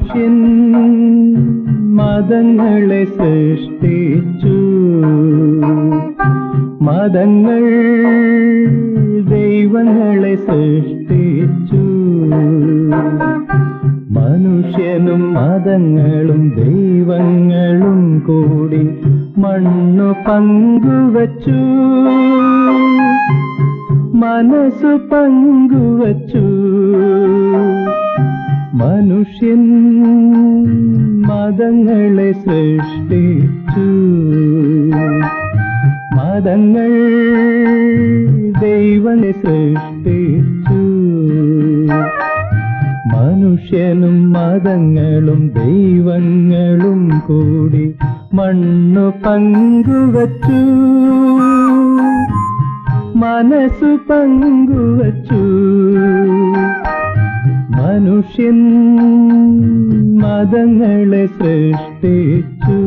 മനുഷ്യൻ മതങ്ങളെ സൃഷ്ടിച്ചു മതങ്ങൾ ദൈവങ്ങളെ സൃഷ്ടിച്ചു മനുഷ്യനും മതങ്ങളും ദൈവങ്ങളും കൂടി മണ്ണു പങ്കുവച്ചു മനസ്സു പങ്കുവച്ചു മനുഷ്യൻ മതങ്ങളെ സൃഷ്ടിച്ചു മതങ്ങൾ ദൈവനെ സൃഷ്ടിച്ചു മനുഷ്യനും മതങ്ങളും ദൈവങ്ങളും കൂടി മണ്ണു പങ്കുവച്ചു മനസ്സു പങ്കുവച്ചു മനുഷ്യൻ മതങ്ങളെ സൃഷ്ടിച്ചു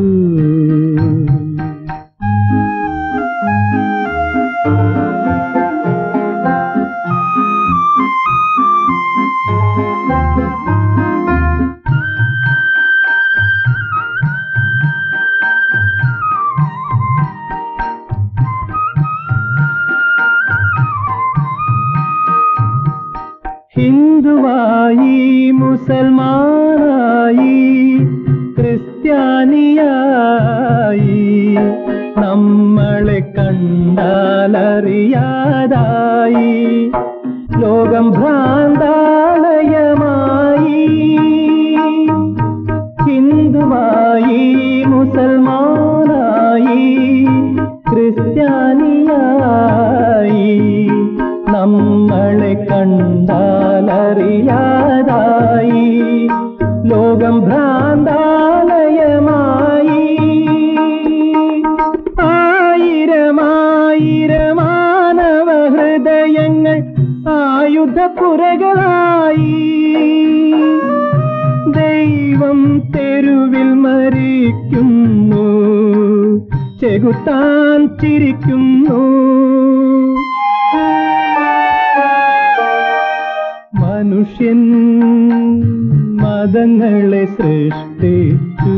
ഹിന്ദുവായി മുസൽമാനായി ക്രിസ്ത്യാനിയായി നമ്മളെ കണ്ടാലറിയാതായി ലോകം ഭ്രാന്താലയമായി ഹിന്ദുവായി മുസൽമാനായി ക്രിസ്ത്യാനിയായി നമ്മളെ കണ്ടാലറിയാതായി ലോകം ഭ്രാന്താലയമായി ആയിരമായിരമാനവ ഹൃദയങ്ങൾ ആയുധപ്പുരകളായി ദൈവം തെരുവിൽ മരിക്കുന്നു ചെകുത്താൻ ചിരിക്കുന്നു മനുഷ്യൻ മതങ്ങളെ സൃഷ്ടിച്ചു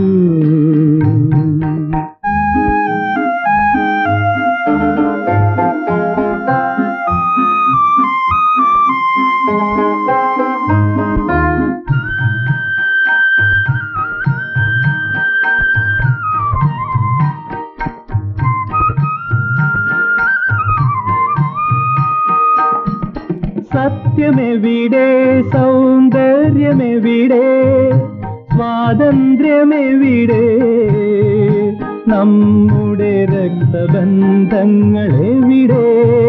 സത്യമെവിടെ സൗന്ദര്യമെവിടെ സ്വാതന്ത്ര്യമെവിടെ നമ്മുടെ രക്തബന്ധങ്ങളെവിടെ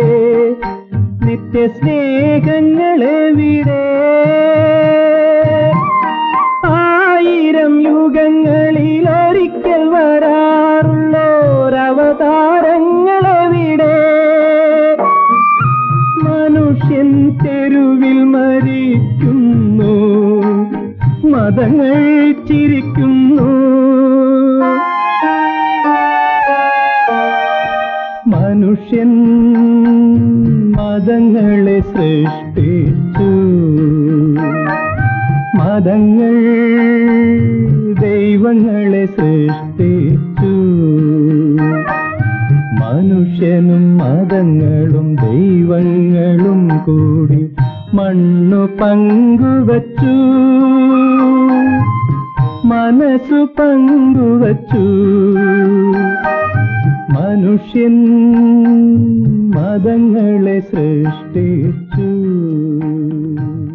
നിത്യസ്നേഹങ്ങളെവിടെ ആയിരം യുഗങ്ങളിൽ ഒരിക്കൽ വരാറുള്ളോരവതാരങ്ങളെവിടെ മനുഷ്യൻ തെരുവിൽ മരിക്കുന്നു മതങ്ങൾ ചിരിക്കുന്നു മനുഷ്യൻ മതങ്ങളെ സൃഷ്ടിച്ചു മതങ്ങൾ ദൈവങ്ങളെ സൃഷ്ടിച്ചു മനുഷ്യനും മതങ്ങളും ദൈവങ്ങളും കൂടി മണ്ണു പങ്കുവച്ചു മനസ്സു പങ്കുവച്ചു മനുഷ്യൻ മതങ്ങളെ സൃഷ്ടിച്ചു